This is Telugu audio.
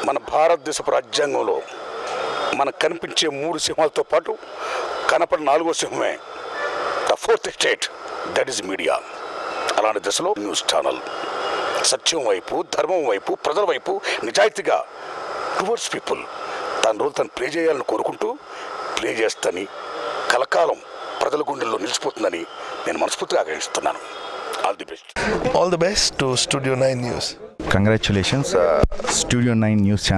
మన భారతదేశపు రాజ్యాంగంలో మనకు కనిపించే మూడు సింహాలతో పాటు కనపడిన నాలుగో సింహమే the fourth state that is media అలాంటి దశలో న్యూస్ ఛానల్ సత్యం వైపు ధర్మం వైపు ప్రజల వైపు నిజాయితీగా టువర్డ్స్ పీపుల్ తన రోజు తను ప్లే చేయాలని కోరుకుంటూ ప్లే చేస్తని కలకాలం ప్రజల గుండెల్లో నిలిచిపోతుందని నేను మనస్ఫూర్తిగా ఆగ్రహిస్తున్నాను all the best All the best to Studio 9 News. Congratulations studio nine news channel